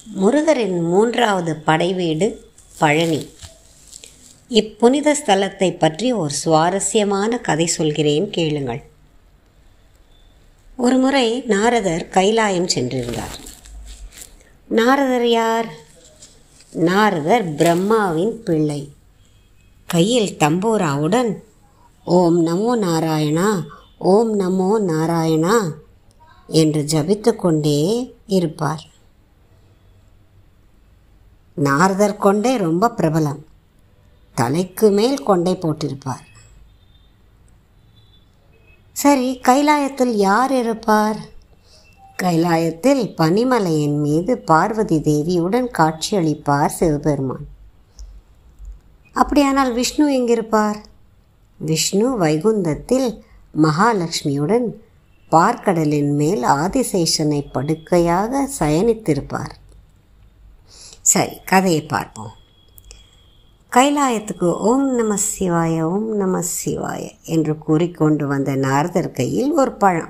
முருகரின் மூன்றாவது படைவீடு பழனி இப்புனித ஸ்தலத்தை பற்றி ஒரு சுவாரஸ்யமான கதை சொல்கிறேன் கேளுங்கள் ஒருமுறை நாரதர் கைலாயம் சென்றிருந்தார் நாரதர் யார் நாரதர் பிரம்மாவின் பிள்ளை கையில் தம்பூராவுடன் ஓம் நமோ நாராயணா ஓம் நமோ நாராயணா என்று ஜபித்து கொண்டே இருப்பார் நாரதர் கொண்டே ரொம்ப பிரபலம் தலைக்கு மேல் கொண்டை போட்டிருப்பார் சரி கைலாயத்தில் யார் இருப்பார் கைலாயத்தில் பனிமலையின் மீது பார்வதி தேவியுடன் காட்சியளிப்பார் சிவபெருமான் அப்படியானால் விஷ்ணு எங்கிருப்பார் விஷ்ணு வைகுந்தத்தில் மகாலட்சுமியுடன் பார்க்கடலின் மேல் ஆதிசேஷனை படுக்கையாக சயனித்திருப்பார் சரி கதையை பார்ப்போம் கைலாயத்துக்கு ஓம் நம சிவாய ஓம் நம சிவாய என்று கூறிக்கொண்டு வந்த நாரதர் கையில் ஒரு பழம்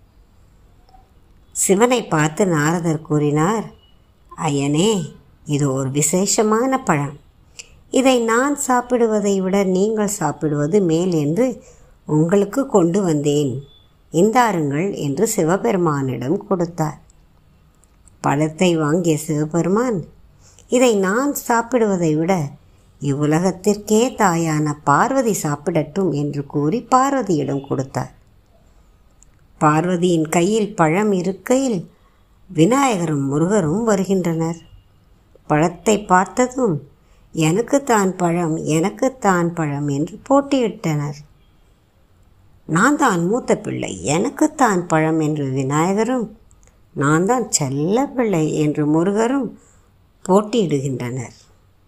சிவனை பார்த்து நாரதர் கூறினார் ஐயனே இது ஒரு விசேஷமான பழம் இதை நான் சாப்பிடுவதை விட நீங்கள் சாப்பிடுவது மேல் என்று உங்களுக்கு கொண்டு வந்தேன் இந்தாருங்கள் என்று சிவபெருமானிடம் கொடுத்தார் பழத்தை வாங்கிய சிவபெருமான் இதை நான் சாப்பிடுவதை விட இவ்வுலகத்திற்கே தாயான பார்வதி சாப்பிடட்டும் என்று கூறி பார்வதியிடம் கொடுத்தார் பார்வதியின் கையில் பழம் இருக்கையில் விநாயகரும் முருகரும் வருகின்றனர் பழத்தை பார்த்ததும் எனக்குத்தான் பழம் எனக்குத்தான் பழம் என்று போட்டியிட்டனர் நான் தான் மூத்த பிள்ளை எனக்குத்தான் பழம் என்று விநாயகரும் நான் தான் செல்ல பிள்ளை என்று முருகரும் போட்டியிடுகின்றனர்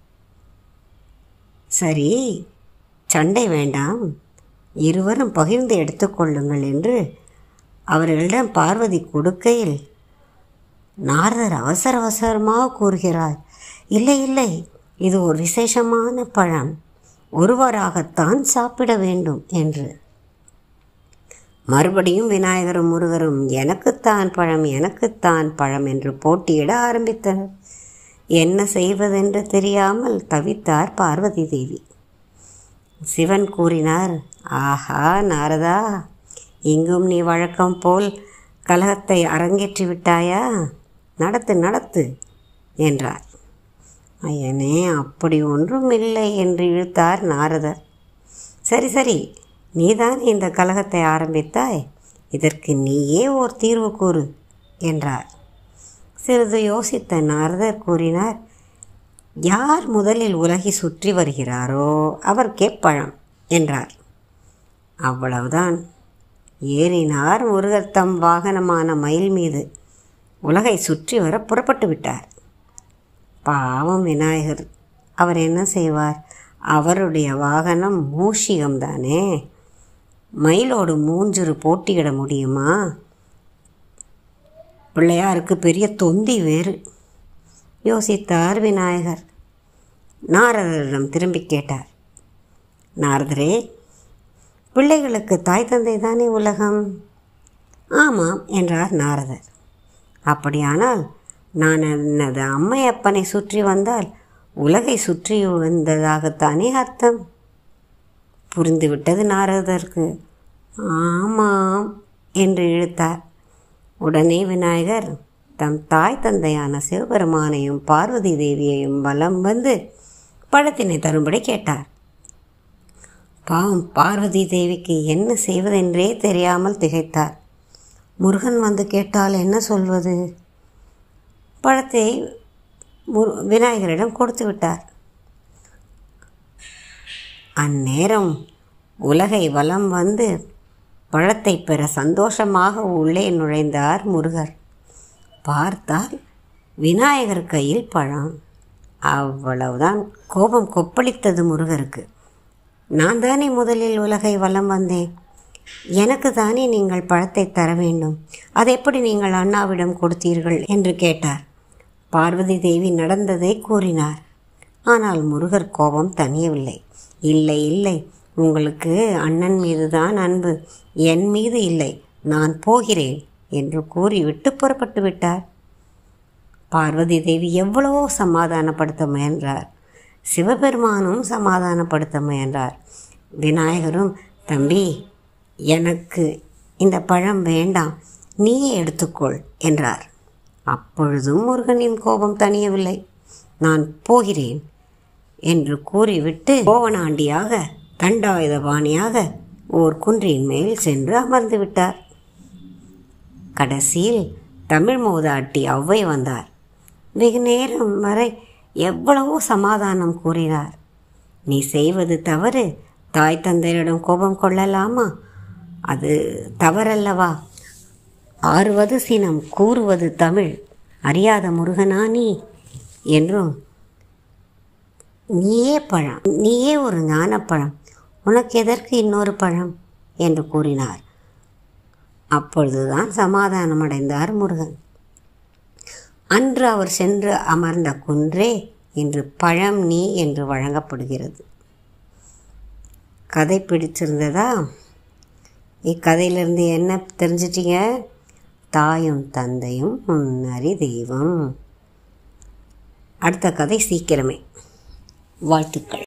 சரி சண்டை வேண்டாம் இருவரும் பகிர்ந்து எடுத்துக்கொள்ளுங்கள் என்று அவர்களிடம் பார்வதி கொடுக்கையில் நாரதர் அவசர அவசரமாக கூறுகிறார் இல்லை இல்லை இது ஒரு விசேஷமான பழம் ஒருவராகத்தான் சாப்பிட வேண்டும் என்று மறுபடியும் விநாயகரும் முருகரும் எனக்குத்தான் பழம் எனக்குத்தான் பழம் என்று போட்டியிட ஆரம்பித்தனர் என்ன செய்வதென்று தெரியாமல் தவித்தார் பார்வதி தேவி சிவன் கூறினார் ஆஹா நாரதா இங்கும் நீ வழக்கம் போல் கலகத்தை அரங்கேற்றி விட்டாயா நடத்து நடத்து என்றார் ஐயனே அப்படி ஒன்றும் இல்லை என்று இழுத்தார் நாரதர் சரி சரி நீதான் இந்த கலகத்தை ஆரம்பித்தாய் இதற்கு நீயே ஓர் தீர்வு கூறு என்றார் சிறிது யோசித்த நாரதர் கூறினார் யார் முதலில் உலகை சுற்றி வருகிறாரோ அவருக்கே பழம் என்றார் அவ்வளவுதான் ஏறினார் முருகர் தம் வாகனமான மயில் மீது உலகை சுற்றி வர புறப்பட்டு விட்டார் பாவம் விநாயகர் அவர் என்ன செய்வார் அவருடைய வாகனம் மூஷிகம்தானே மயிலோடு மூஞ்சுரு போட்டியிட முடியுமா பிள்ளையாருக்கு பெரிய தொந்தி வேறு யோசித்தார் விநாயகர் நாரதரிடம் திரும்பி கேட்டார் நாரதரே பிள்ளைகளுக்கு தாய் தந்தை தானே உலகம் ஆமாம் என்றார் நாரதர் அப்படியானால் நான் எனது அம்மையப்பனை சுற்றி வந்தால் உலகை சுற்றி வந்ததாகத்தானே அர்த்தம் புரிந்துவிட்டது நாரதருக்கு ஆமாம் என்று இழுத்தார் உடனே விநாயகர் தம் தாய் தந்தையான சிவபெருமானையும் பார்வதி தேவியையும் வலம் வந்து பழத்தினை தரும்படி கேட்டார் பாவம் பார்வதி தேவிக்கு என்ன செய்வதென்றே தெரியாமல் திகைத்தார் முருகன் வந்து கேட்டால் என்ன சொல்வது பழத்தை முரு விநாயகரிடம் கொடுத்து விட்டார் அந்நேரம் உலகை வலம் வந்து பழத்தை பெற சந்தோஷமாக உள்ளே நுழைந்தார் முருகர் பார்த்தால் விநாயகர் கையில் பழம் அவ்வளவுதான் கோபம் கொப்பளித்தது முருகருக்கு நான் தானே முதலில் உலகை வலம் வந்தேன் எனக்கு தானே நீங்கள் பழத்தை தர வேண்டும் அதை எப்படி நீங்கள் அண்ணாவிடம் கொடுத்தீர்கள் என்று கேட்டார் பார்வதி தேவி நடந்ததை கூறினார் ஆனால் முருகர் கோபம் தனியவில்லை இல்லை இல்லை உங்களுக்கு அண்ணன் மீதுதான் அன்பு என் மீது இல்லை நான் போகிறேன் என்று கூறிவிட்டு புறப்பட்டு விட்டார் பார்வதி தேவி எவ்வளவோ சமாதானப்படுத்த முயன்றார் சிவபெருமானும் சமாதானப்படுத்த முயன்றார் விநாயகரும் தம்பி எனக்கு இந்த பழம் வேண்டாம் நீயே எடுத்துக்கொள் என்றார் அப்பொழுதும் முருகனின் கோபம் தணியவில்லை நான் போகிறேன் என்று கூறிவிட்டு கோவனாண்டியாக தண்டாயுதபாணியாக ஓர் குன்றின் மேல் சென்று அமர்ந்து விட்டார் கடைசியில் தமிழ் மூதாட்டி ஔவை வந்தார் வெகு நேரம் வரை எவ்வளவோ சமாதானம் கூறினார் நீ செய்வது தவறு தாய் தந்தையரிடம் கோபம் கொள்ளலாமா அது தவறல்லவா ஆறுவது சினம் கூறுவது தமிழ் அறியாத முருகனா நீ என்றும் நீயே பழம் நீயே ஒரு ஞானப்பழம் உனக்கு எதற்கு இன்னொரு பழம் என்று கூறினார் அப்பொழுதுதான் சமாதானமடைந்தார் முருகன் அன்று அவர் சென்று அமர்ந்த குன்றே இன்று பழம் நீ என்று வழங்கப்படுகிறது கதை பிடிச்சிருந்ததா இக்கதையிலிருந்து என்ன தெரிஞ்சிட்டீங்க தாயும் தந்தையும் முன்னறி தெய்வம் அடுத்த கதை சீக்கிரமே வாழ்த்துக்கள்